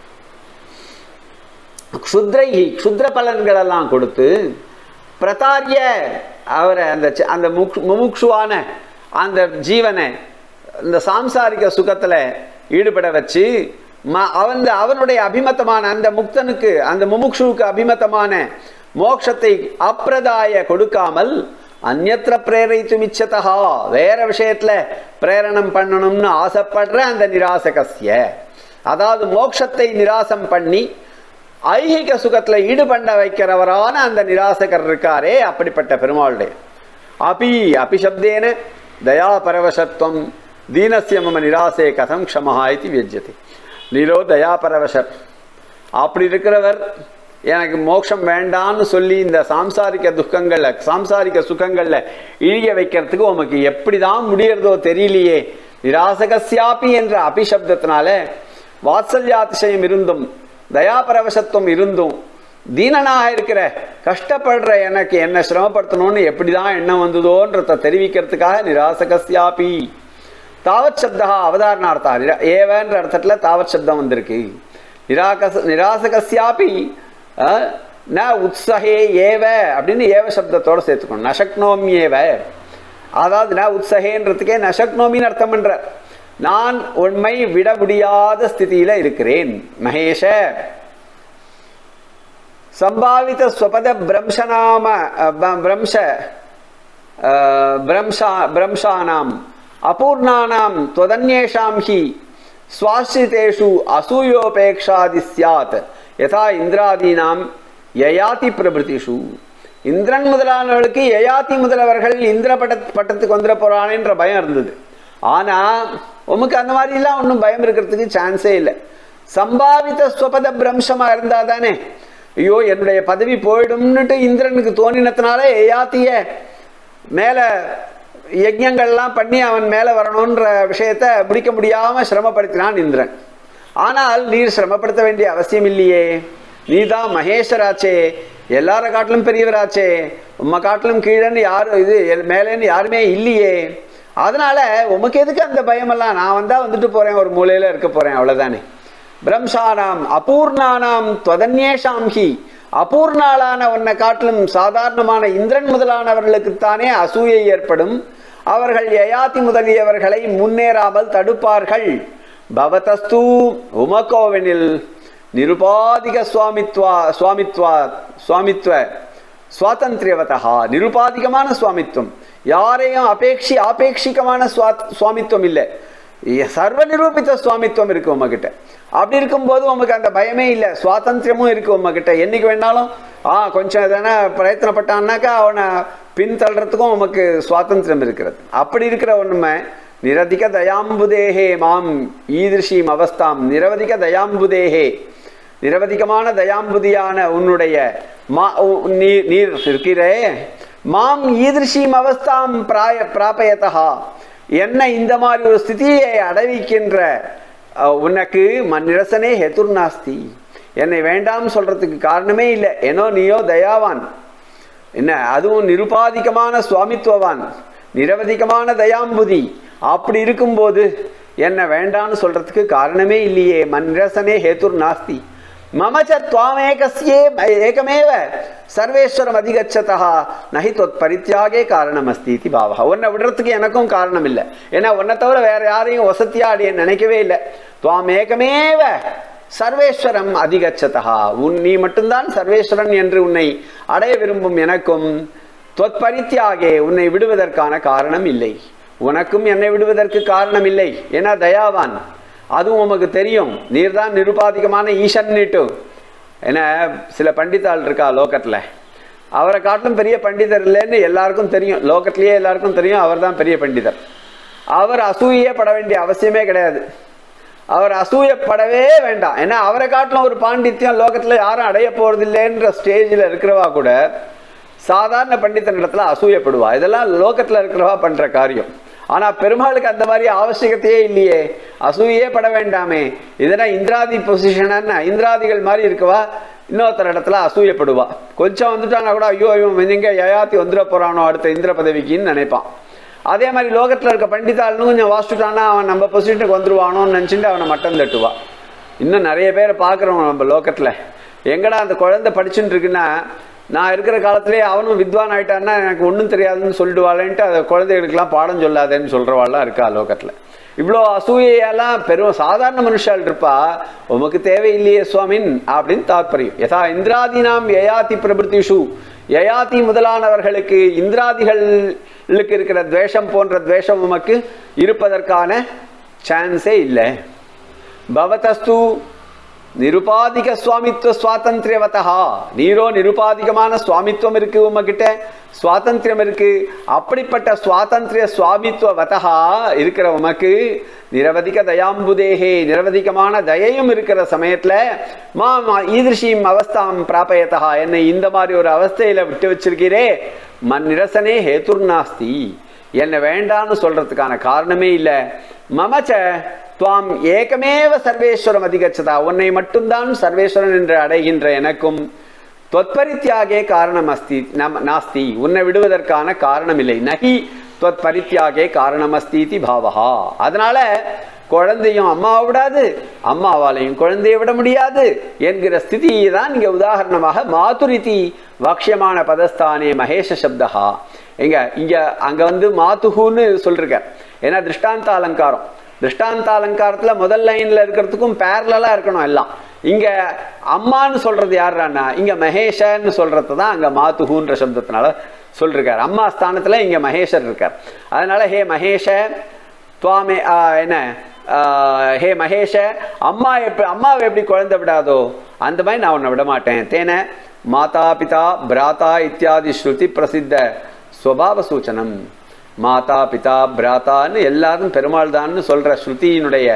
க்ஷுத்ரைஹி க்ஷுத்ர பலன்களெல்லாம் கொடுத்து பிரதாரிய அவரை அந்த அந்த முமுக்ஷுவான அந்த ஜீவனை இந்த சாம்சாரிக சுகத்தில் ஈடுபட வச்சு ம அவன் அவனுடைய அபிமத்தமான அந்த முக்தனுக்கு அந்த முமுக்ஷுவுக்கு அபிமத்தமான மோட்சத்தை அப்பிரதாய கொடுக்காமல் அந்நத்திர பிரேரித்தும் இச்சதா வேற விஷயத்துல பிரேரணம் பண்ணணும்னு ஆசைப்படுற அந்த நிராசகசிய அதாவது மோட்சத்தை நிராசம் பண்ணி ஐகிக சுகத்துல ஈடுபட வைக்கிறவரான அந்த நிராசகர் இருக்காரே அப்படிப்பட்ட பெருமாளுடைய அபி அபிசப்தேன தயா பரவசத்துவம் தீனசிய மம நிராசே கதம் க்ஷமஹா இது வியஜ்யத்தை நீரோ தயா பரவசர் அப்படி இருக்கிறவர் எனக்கு மோட்சம் வேண்டான்னு சொல்லி இந்த சாம்சாரிக்க துக்கங்கள்ல சாம்சாரிக்க சுகங்கள்ல இழிய வைக்கிறதுக்கு உமக்கு எப்படிதான் முடியறதோ தெரியலையே நிராசகசியாபி என்ற அபிசப்தத்தினால வாத்சல்யாதிசயம் இருந்தும் தயாபரவசத்துவம் இருந்தும் தீனனாக இருக்கிற கஷ்டப்படுற எனக்கு என்ன சிரமப்படுத்தணும்னு எப்படிதான் எண்ணம் வந்ததோன்றத தெரிவிக்கிறதுக்காக நிராசகசியாபி தாவத் சப்தா அவதாரணார்த்தா நிரா- ஏவன்ற அர்த்தத்துல தாவத் சப்தம் வந்திருக்கு நிராகச நிராசகசியாபி அஹ், ந உத்ஸஹே ஏவ அப்படின்னு ஏவ சப்தத்தோட சேர்த்துக்கணும் நசக்னோமியேவ அதாவது ந உத்ஸஹேன்றதுக்கே நசக்னோமின்னு அர்த்தம் பண்ற நான் உண்மை விட முடியாத ஸ்திதியில இருக்கிறேன் மகேஷ சம்பாவித ஸ்வபத பிரம்சநாம அஹ், ப- பிரம்ச அஹ், பிரம்சா பிரம்சானாம் அபூர்ணானாம் त्वदन्येषां हि स्वाश्रितेषु असूयोपेक्षादि स्यात् யதா இந்திராதீனாம் யயாதி பிரபிருதிஷு இந்திரன் முதலானவர்களுக்கு யயாதி முதலவர்கள் இந்திர பட்ட பட்டத்துக்கு வந்துட போறானேன்ற பயம் இருந்தது ஆனா உமக்கு அந்த மாதிரிலாம் ஒன்றும் பயம் இருக்கிறதுக்கு சான்ஸே இல்லை சம்பாவித ஸ்வபத பிரம்சமா இருந்தா தானே ஐயோ என்னுடைய பதவி போயிடும்னுட்டு இந்திரனுக்கு தோணினத்தினால யயாத்திய மேல யஜ்ஞங்கள்லாம் பண்ணி அவன் மேல வரணுன்ற விஷயத்த முடிக்க முடியாம சிரமப்படுத்தினான் இந்திரன் ஆனால் நீர் சிரமப்படுத்த வேண்டிய அவசியம் இல்லையே நீதான் மகேஸ்வராச்சே எல்லார காட்டிலும் பெரியவராச்சே உம்ம காட்டிலும் கீழன்னு யாரும் இது எல்- மேலேன்னு யாருமே இல்லையே அதனால உமக்கு எதுக்கு அந்த பயமெல்லாம் நான் வந்தா வந்துட்டு போறேன் ஒரு மூலையில இருக்க போறேன் அவ்வளவுதானே பிரம்சானாம் அபூர்ணானாம் துவதன்யேஷாம் ஹி அபூர்ணாளான உன்னை காட்டிலும் சாதாரணமான இந்திரன் முதலானவர்களுக்குத்தானே அசூயை ஏற்படும் அவர்கள் யயாதி முதலியவர்களை முன்னேறாமல் தடுப்பார்கள் பவதஸ்து உமக்கோவெனில் நிருபாதிக சுவாமித்வா சுவாமித்வா சுவாமித்வ சுவாதந்திரியவதா நிருபாதிகமான சுவாமித்துவம் யாரையும் அபேட்சி ஆபேட்சிகமான சுவா சுவாமித்துவம் இல்லை சர்வ நிரூபித்த சுவாமித்துவம் இருக்கு உங்ககிட்ட அப்படி இருக்கும்போது உமக்கு அந்த பயமே இல்லை சுவாதந்திரமும் இருக்கு உங்ககிட்ட என்னைக்கு வேணாலும் ஆ கொஞ்சம் எதனா பிரயத்தனப்பட்டான்னாக்கா அவனை பின்தள்ளுறதுக்கும் உமக்கு சுவாதந்திரம் இருக்கிறது அப்படி இருக்கிற உண்மை நிரதிக தயாம்புதேகே மாம் ஈதிருஷீம் அவஸ்தாம் நிரவதிக தயாம்புதேகே நிரவதிகமான தயாம்புதியான உன்னுடைய மா உ- நீர் நீர் இருக்கிறே மாம் ஈதிருஷீம் அவஸ்தாம் பிராய பிராபயத்தா என்ன இந்த மாதிரி ஒரு ஸ்திதியை அடைவிக்கின்ற அஹ், உனக்கு மன்னிரசனே ஹெதுர் நாஸ்தி என்னை வேண்டாம் சொல்றதுக்கு காரணமே இல்லை ஏனோ நீயோ தயாவான் என்ன அதுவும் நிருபாதிகமான சுவாமித்துவவான் நிரவதிகமான தயாம்புதி அப்படி இருக்கும்போது என்ன வேண்டான்னு சொல்றதுக்கு காரணமே இல்லையே மன்ரசனே ஹேதுர் நாஸ்தி மமச்ச துவாமேகஸ்யே ஏகமேவ சர்வேஸ்வரம் அதிகச்சதா நஹி தொத் பரித்தியாகே காரணம் அஸ்தி இது பாவா உன்னை விடுறதுக்கு எனக்கும் காரணம் இல்லை ஏன்னா உன்னை தவிர வேற யாரையும் வசதியா அடைய நினைக்கவே இல்லை துவாம் ஏகமேவ சர்வேஸ்வரம் அதிகச்சதா உன் நீ மட்டும்தான் சர்வேஸ்வரன் என்று உன்னை அடைய விரும்பும் எனக்கும் தொத் பரித்தியாகே உன்னை விடுவதற்கான காரணம் இல்லை உனக்கும் என்னை விடுவதற்கு காரணம் இல்லை ஏன்னா தயாவான் அதுவும் உமக்கு தெரியும் நீர்தான் நிருபாதிகமான ஈசன்னுட்டு ஏன்னா சில பண்டிதாள் இருக்கா லோகத்தில் அவரை காட்டிலும் பெரிய பண்டிதர் இல்லைன்னு எல்லாருக்கும் தெரியும் லோகத்திலேயே எல்லாருக்கும் தெரியும் அவர்தான் பெரிய பண்டிதர் அவர் அசூயே பட வேண்டிய அவசியமே கிடையாது அவர் அசூயப்படவே வேண்டாம் ஏன்னா அவரை காட்டிலும் ஒரு பாண்டித்யம் லோகத்தில் யாரும் அடைய போறதில்லைன்ற ஸ்டேஜில் இருக்கிறவா கூட சாதாரண பண்டிதனிடத்துல அசூயப்படுவா இதெல்லாம் லோகத்தில் இருக்கிறவா பண்ற காரியம் ஆனா பெருமாளுக்கு அந்த மாதிரி அவசியத்தையே இல்லையே அசூயே பட வேண்டாமே இதனா இந்திராதி பொசிஷனா இந்திராதிகள் மாதிரி இருக்கவா இன்னொருத்தர் இடத்துல அசூயப்படுவா கொஞ்சம் வந்துட்டானா கூட ஐயோ இவன் எங்க யயாத்தி வந்துட போறானோ அடுத்த இந்திர பதவிக்குன்னு நினைப்பான் அதே மாதிரி லோகத்துல இருக்க பண்டிதாள்னு கொஞ்சம் வாசிச்சுட்டானா அவன் நம்ம பொசிஷனுக்கு வந்துருவானோன்னு நினச்சிட்டு அவனை மட்டம் தட்டுவா இன்னும் நிறைய பேரை பார்க்குறோம் நம்ம லோகத்தில் எங்கடா அந்த குழந்தை படிச்சுட்டு இருக்குன்னா நான் இருக்கிற காலத்திலே அவனும் வித்வான் ஆயிட்டான்னா எனக்கு ஒன்றும் தெரியாதுன்னு சொல்லிடுவாளேன்ட்டு அதை குழந்தைகளுக்கெல்லாம் பாடம் சொல்லாதேன்னு சொல்கிறவாள்லாம் இருக்கா லோகத்தில் இவ்வளோ அசூயையெல்லாம் பெரும் சாதாரண மனுஷால் இருப்பா உமக்கு தேவையில்லையே சுவாமின் அப்படின்னு தாத்பரியம் யதா இந்திராதீனாம் யயாதி பிரபிருத்திஷு யயாதி முதலானவர்களுக்கு இந்திராதிகளுக்கு இருக்கிற துவேஷம் போன்ற துவேஷம் உமக்கு இருப்பதற்கான சான்ஸே இல்லை பவதஸ்து நிருபாதிக சுவாமித்துவ சுவாதந்திரியவதா நீரோ நிருபாதிகமான சுவாமித்துவம் இருக்கு உமகிட்ட சுவாதந்திரம் இருக்கு அப்படிப்பட்ட சுவாதந்திரிய சுவாமித்துவவதா இருக்கிற உமக்கு நிரவதிக தயாம்புதேகே நிரவதிகமான தயையும் இருக்கிற சமயத்துல மாம் ஈதிருஷீம் அவஸ்தாம் பிராபயத்தா என்னை இந்த மாதிரி ஒரு அவஸ்தையில விட்டு வச்சிருக்கிறே மன் நிரசனே ஹேதுர்நாஸ்தி என்னை வேண்டான்னு சொல்றதுக்கான காரணமே இல்லை மமச்ச துவாம் ஏகமேவ சர்வேஸ்வரம் அதிகச்சதா உன்னை மட்டும்தான் சர்வேஸ்வரன் என்று அடைகின்ற எனக்கும் தொத்பரித்தியாகே காரணம் அஸ்தி நம் நாஸ்தி உன்னை விடுவதற்கான காரணம் இல்லை நகி தொத்பரித்தியாகே காரணம் அஸ்தி பாவகா அதனால குழந்தையும் அம்மாவை விடாது அம்மாவாலையும் குழந்தையை விட முடியாது என்கிற ஸ்திதியை தான் இங்க உதாரணமாக மாதுரிதி வாக்கியமான பதஸ்தானே மகேஷ சப்தகா எங்க இங்க அங்க வந்து மாத்துஹுன்னு சொல்லிருக்க ஏன்னா திருஷ்டாந்த அலங்காரம் திருஷ்டாந்த அலங்காரத்துல முதல் லைன்ல இருக்கிறதுக்கும் பேரலா இருக்கணும் எல்லாம் இங்க அம்மான்னு சொல்றது யாருன்னா இங்க மகேஷன்னு சொல்றது தான் அங்க மாத்துஹுன்ற சப்தத்தினால சொல்லிருக்காரு அம்மா ஸ்தானத்துல இங்க மகேஷர் இருக்கார் அதனால ஹே மகேஷ துவாமே என்ன ஹே மகேஷ அம்மா எப்படி அம்மாவை எப்படி குழந்தை விடாதோ அந்த மாதிரி நான் உன்னை விட மாட்டேன் தேன மாதா பிதா பிராத்தா இத்தியாதி ஸ்ருதி பிரசித்த ஸ்வபாவ சூச்சனம் மாதா பிதா பிராத்தான்னு எல்லாரும் பெருமாள் தான்னு சொல்ற ஸ்ருதியினுடைய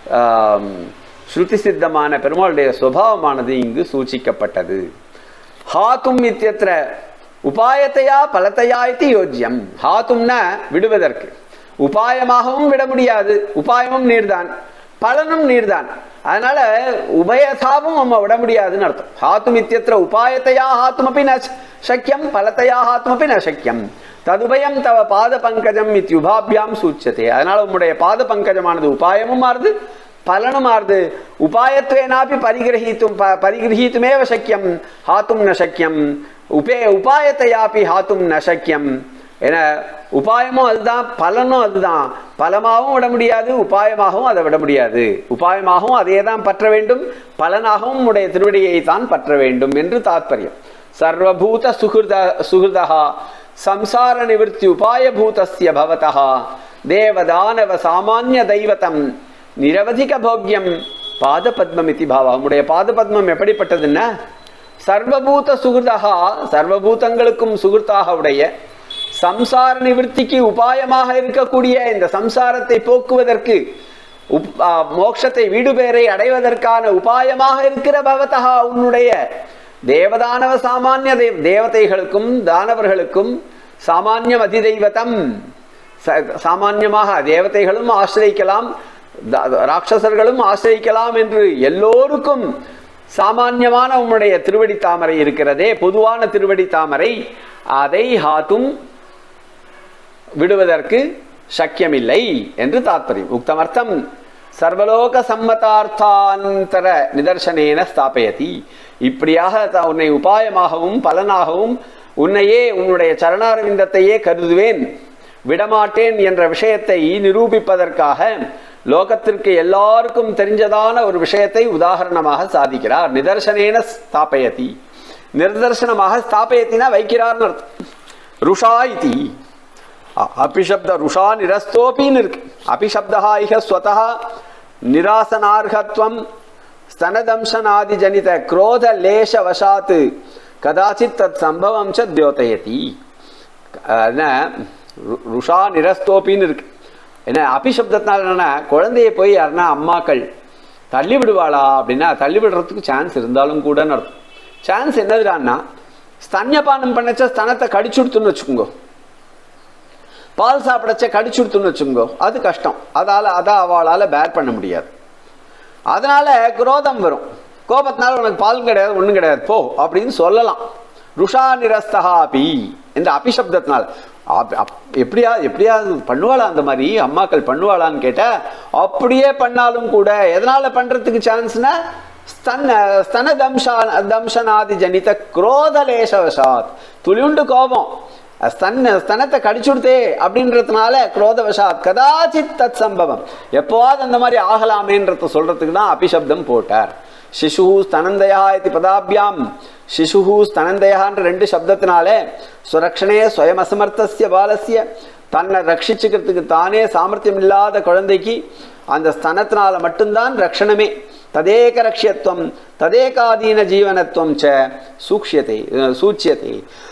ஸ்ருதி சித்தமான பெருமாளுடைய சுவாவமானது இங்கு சூச்சிக்கப்பட்டது ஹாத்தும் இத்தியத்திர உபாயத்தையா பலத்தையா இது யோஜ்யம் ஹாத்தும்னா விடுவதற்கு உபாயமாகவும் விட முடியாது உபாயமும் நீர்தான் பலனும் நீர்தான் அதனால உபயதாவும் நம்ம விட முடியாதுன்னு அர்த்தம் ஹாத்தும் இத்தியத்திர உபாயத்தையா ஹாத்துமப்பி ந சக்கியம் பலத்தையா ஹாத்துமப்பி ந சக்கியம் ததுபயம் தவ பாத பங்கஜம் இத்தியுபாபியாம் சூச்சதே அதனால உம்முடைய பாத பங்கஜமானது உபாயமும் மாறுது பலனும் மாறுது உபாயத்வேனாப்பி பரிகிரகீத்தும் ப பரிகிரகீத்துமேவ சக்கியம் ஹாத்தும் ந சக்கியம் உபே உபாயத்தையாப்பி ஹாத்தும் ந சக்கியம் என உபாயமும் அதுதான் பலனும் அதுதான் பலமாகவும் விட முடியாது உபாயமாகவும் அதை விட முடியாது உபாயமாகவும் அதே தான் பற்ற வேண்டும் பலனாகவும் உடைய திருவடியை தான் பற்ற வேண்டும் என்று தாத்பரியம் சர்வபூத சுகிருத சுகிருதா சம்சார நிவர்த்தி உபாயபூதஸ்ய பவதா தேவதானவ சாமானிய தெய்வத்தம் நிரவதிக போக்கியம் பாத பத்மம் இத்தி பாவா உடைய பாத பத்மம் எப்படிப்பட்டதுன்னா சர்வபூத சுகிருதா சர்வபூதங்களுக்கும் சுகிருத்தாக உடைய சம்சார நிவர்த்திக்கு உபாயமாக இருக்கக்கூடிய இந்த சம்சாரத்தை போக்குவதற்கு உப்- ஆ, மோட்சத்தை வீடு பேரை அடைவதற்கான உபாயமாக இருக்கிற பவதா உன்னுடைய தேவதானவ சாமானிய தேவ தேவதைகளுக்கும் தானவர்களுக்கும் சாமானியம் அதிதெய்வதம் ச- சாமான்யமாக தேவதைகளும் ஆசிரியிக்கலாம் த- ராட்சசர்களும் ஆசிரியிக்கலாம் என்று எல்லோருக்கும் சாமான்யமான உம்முடைய திருவடி தாமரை இருக்கிறதே பொதுவான திருவடி தாமரை அதை ஹாத்தும் விடுவதற்கு சக்கியமில்லை என்று தாத்பரியம் உக்தமர்த்தம் சர்வலோக சம்மதார்த்தாந்தர நிதர்சனேன ஸ்தாபயதி இப்படியாக த- உன்னை உபாயமாகவும் பலனாகவும் உன்னையே உன்னுடைய சரணாரவிந்தத்தையே கருதுவேன் விடமாட்டேன் என்ற விஷயத்தை நிரூபிப்பதற்காக லோகத்திற்கு எல்லாருக்கும் தெரிஞ்சதான ஒரு விஷயத்தை உதாரணமாக சாதிக்கிறார் நிதர்சனேன ஸ்தாபயதி நிதர்சனமாக ஸ்தாபயத்தினா வைக்கிறார்னு அர்த்தம் ருஷா இதி அ- அபிஷப்த ருஷா நிரஸ்தோப்பின்னு இருக்கு அபிஷப்தா இக ஸ்வதா நிராசனார்ஹத்வம் ஸ்தனதம்சனாதி ஜனித குரோத லேஷ வசாத்து கதாச்சித் தத் சம்பவம் ச தியோதயதி அஹ் என்ன ரு- ருஷா நிரஸ்தோப்பின்னு இருக்கு என்ன அபிஷப்தத்தினால என்னன்னா குழந்தைய போய் யாருன்னா அம்மாக்கள் தள்ளி விடுவாளா அப்படின்னா தள்ளி விடுறதுக்கு சான்ஸ் இருந்தாலும் கூடன்னு அர்த்தம் சான்ஸ் என்னதுடான்னா ஸ்தன்யபானம் பண்ணச்ச ஸ்தனத்தை கடிச்சுடுத்துன்னு வச்சுக்கோங்க பால் சாப்பிடச்ச கடிச்சுடுத்துன்னு வச்சுக்கோங்க அது கஷ்டம் அதால அதை அவளால் பேர் பண்ண முடியாது அதனால குரோதம் வரும் கோபத்தினால உனக்கு பால் கிடையாது ஒன்றும் கிடையாது போ அப்படின்னு சொல்லலாம் ருஷா நிரஸ்தகாபி இந்த அபிஷப்தத்தினால அப்- அப்- எப்படியா எப்படியாவது பண்ணுவாளா அந்த மாதிரி அம்மாக்கள் பண்ணுவாளான்னு கேட்டா அப்படியே பண்ணாலும் கூட எதனால பண்றதுக்கு சான்ஸ்னா ஸ்தன ஸ்தன தம்சா தம்சனாதி ஜனித குரோதலேசவசாத் துளியுண்டு கோபம் ஸ்தன்ன ஸ்தனத்தை கடிச்சுடுதே அப்படின்றதுனால குரோதவசாத் கதாச்சித் தத் சம்பவம் எப்போவாது அந்த மாதிரி ஆகலாமேன்றத சொல்றதுக்கு தான் அபிஷப்தம் போட்டார் சிசு ஸ்தனந்தயா இது பதாபியாம் சிசு ஸ்தனந்தயான்ற ரெண்டு சப்தத்தினாலே சுரக்ஷணே ஸ்வயம் அசமர்த்தசிய பாலசிய தன்னை ரட்சிச்சுக்கிறதுக்கு தானே சாமர்த்தியம் இல்லாத குழந்தைக்கு அந்த ஸ்தனத்தினால மட்டும்தான் ரக்ஷணமே ததேக ரக்ஷியத்துவம் ததேகாதீன ஜீவனத்துவம் ச சூக்ஷியத்தை சூச்சியத்தை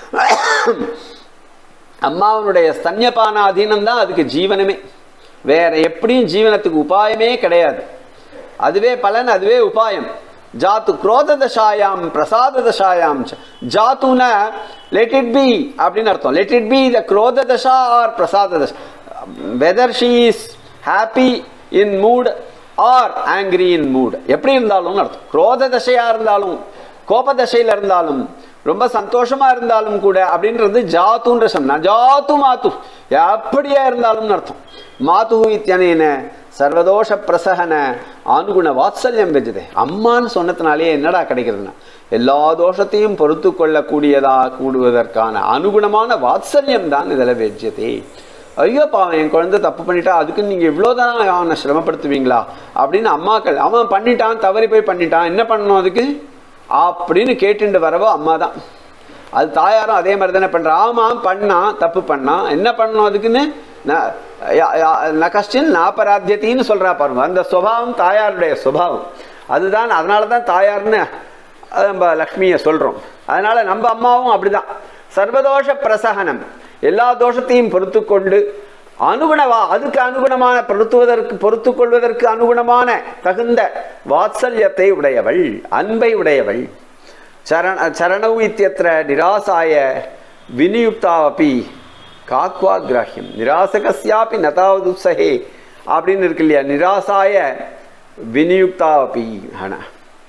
அம்மாவனுடைய ஸ்தன்யபானாதீனம் தான் அதுக்கு ஜீவனமே வேற எப்படியும் ஜீவனத்துக்கு உபாயமே கிடையாது அதுவே பலன் அதுவே உபாயம் ஜாத்து குரோத தசாயாம் பிரசாத தசாயாம் ச. ஜாத்துனா லெட் இட் பி அப்படின்னு அர்த்தம் லெட் இட் பி த குரோத தசா ஆர் பிரசாத தசா whether she is happy in mood or angry in mood எப்படி இருந்தாலும் அர்த்தம் குரோத தசையா இருந்தாலும் கோப தசையில இருந்தாலும் ரொம்ப சந்தோஷமா இருந்தாலும் கூட அப்படின்றது ஜாத்துன்ற சம் ஜாத்து மாத்து எப்படியா இருந்தாலும் அர்த்தம் மாத்து இத்தியனேன சர்வதோஷ பிரசகன ஆனுகுண வாத்சல்யம் வெஜதே அம்மான்னு சொன்னதுனாலே என்னடா கிடைக்கிறதுனா எல்லா தோஷத்தையும் பொறுத்து கொள்ளக்கூடியதா கூடுவதற்கான அனுகுணமான வாத்சல்யம் தான் இதில் வெஜ்யதே ஐயோ பாவம் என் குழந்தை தப்பு பண்ணிட்டா அதுக்கு நீங்கள் இவ்வளோதான் அவனை சிரமப்படுத்துவீங்களா அப்படின்னு அம்மாக்கள் அவன் பண்ணிட்டான் தவறி போய் பண்ணிட்டான் என்ன பண்ணணும் அதுக்கு அப்படின்னு கேட்டுட்டு வரவோ அம்மா தான் அது தாயாரும் அதே மாதிரி தானே பண்ணுறான் ஆமாம் பண்ணான் தப்பு பண்ணான் என்ன பண்ணணும் அதுக்குன்னு ந- யா- யா- ந கஷ்டின் நாபராத்தியத்தின்னு சொல்கிறா பாருங்க அந்த சுபாவம் தாயாருடைய சுபாவம் அதுதான் அதனால தான் தாயார்னு அது நம்ம லக்ஷ்மியை சொல்கிறோம் அதனால நம்ம அம்மாவும் அப்படிதான் சர்வதோஷ பிரசகனம் எல்லா தோஷத்தையும் பொறுத்து கொண்டு அனுகுணவா அதுக்கு அனுகுணமான பொருத்துவதற்கு பொறுத்து கொள்வதற்கு அனுகுணமான தகுந்த வாத்சல்யத்தை உடையவள் அன்பை உடையவள் சரண சரணவு இத்தியத்திர நிராசாய விநியுக்தாவப்பி காக்வாகிராஹ்யம் நிராசகஸ்யாப்பி நதாவதுத்சகே அப்படின்னு இருக்கு இல்லையா நிராசாய விநியுக்தாவப்பி ஆனா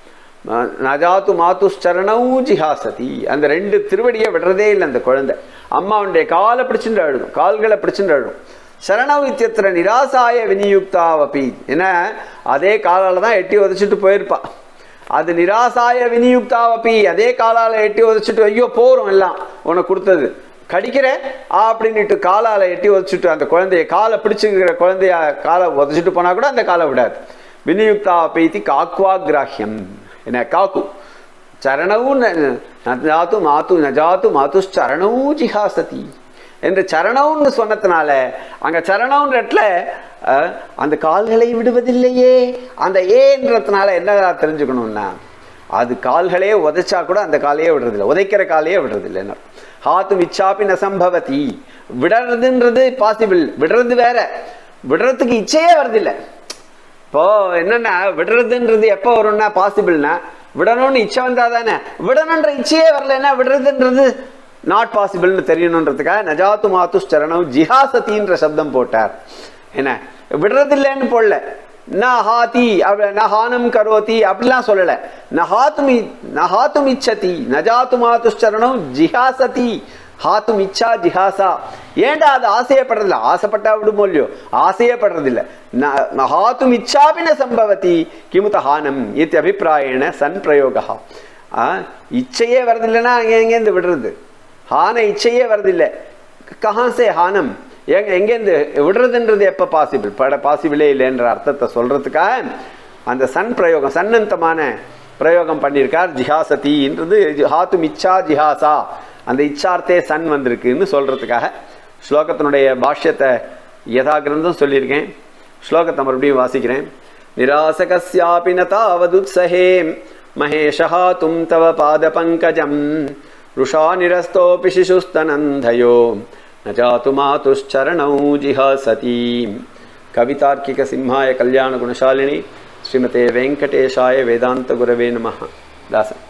நஜாத்து மாத்துச்சரணவு ஜிஹாசதி அந்த ரெண்டு திருவடியை விடுறதே இல்லை அந்த குழந்தை அம்மாவுடைய காலை பிடிச்சுட்டு அழுகும் கால்களை பிடிச்சுட்டு அழுகும் சரணவு இத்தியத்திர நிராசாய விநியுக்தாவபி என்ன அதே காலால தான் எட்டி உதச்சிட்டு போயிருப்பா அது நிராசாய விநியுக்தாவபி அதே காலால எட்டி உதச்சிட்டு ஐயோ போறோம் எல்லாம் உனக்கு கொடுத்தது கடிக்கிற அப்படின்னுட்டு காலால எட்டி உதச்சிட்டு அந்த குழந்தைய காலை பிடிச்சுக்கிற குழந்தைய காலை உதச்சிட்டு போனா கூட அந்த காலை விடாது விநியுக்தா பீதி காக்வாகிராஹ்யம் என்ன காக்கு சரணவு நஜாத்து மாத்து நஜாத்து மாத்து சரணவு ஜிஹாசதி என்று சரணவுன்னு சொன்னதுனால அங்க சரணவுன்ற இடத்துல அஹ், அந்த கால்களை விடுவதில்லையே அந்த ஏன்றதுனால என்ன தெரிஞ்சுக்கணும்னா அது கால்களே உதைச்சா கூட அந்த காலையே விடுறதில்லை உதைக்கிற காலையே விடுறதில்லைன்னு ஹாத்து மிச்சாப்பி நசம்பவதி விடுறதுன்றது பாசிபிள் விடுறது வேற விடுறதுக்கு இச்சையே வருதில்லை இப்போ என்னன்னா விடுறதுன்றது எப்போ வரும்னா பாசிபிள்னா விடணும்னு இச்சை வந்தா தானே விடணுன்ற இச்சையே வரலன்னா விடுறதுன்றது நாட் பாசிபிள்னு தெரியணுன்றதுக்காக நஜாத்து மாத்து சரணம் ஜிஹாசதின்ற சப்தம் போட்டார் என்ன விடுறதில்லைன்னு போடல ந ஹாதி அவ- ந ஹானம் கரோதி அப்படிலாம் சொல்லல நஹாத்துமி நஹாத்தும் இச்சதி நஜாத்து மாத்து சரணம் ஜிஹாசதி ஹாத்தும் இச்சா ஜிஹாசா ஏன்டா அது ஆசையப்படுறதில்ல ஆசைப்பட்டா விடுமோ இல்லையோ ஆசையப்படுறதில்ல ந ஹாத்தும் இச்சாபின சம்பவதி கிமுத ஹானம் இத்தி அபிப்பிராயண சன் பிரயோகா ஆ, இச்சையே வரதில்லைன்னா அங்கே எங்கேருந்து விடுறது ஹான இச்சையே வரதில்லை கஹாசே ஹானம் எங்க எங்கேருந்து விடுறதுன்றது எப்போ பாசிபிள் பட பாசிபிளே இல்லைன்ற அர்த்தத்தை சொல்றதுக்காக அந்த சன் பிரயோகம் சன்னந்தமான பிரயோகம் பண்ணியிருக்கார் ஜிஹாசதின்றது ஹாத்தும் இச்சா ஜிஹாசா அந்த இச்சார்த்தே சன் வந்திருக்குன்னு சொல்றதுக்காக ஸ்லோகத்தினுடைய பாஷ்யத்தை யதா கிரந்தம் சொல்லியிருக்கேன் ஸ்லோகத்தை மறுபடியும் வாசிக்கிறேன் நிராசகஸ்யாபி ந தாவதுத்சஹே மகேஷா தும் தவ பாத பங்கஜம் ருஷா நிரஸ்தோபி சிசுஸ்தனந்தயோ ந ஜாத்து மாதுश्चरणौ जिहासति கவிதார்க்கிக சிம்ஹாய கல்யாண குணசாலினி ஸ்ரீமதே வெங்கடேஷாய வேதாந்த குரவே நமः தாசன்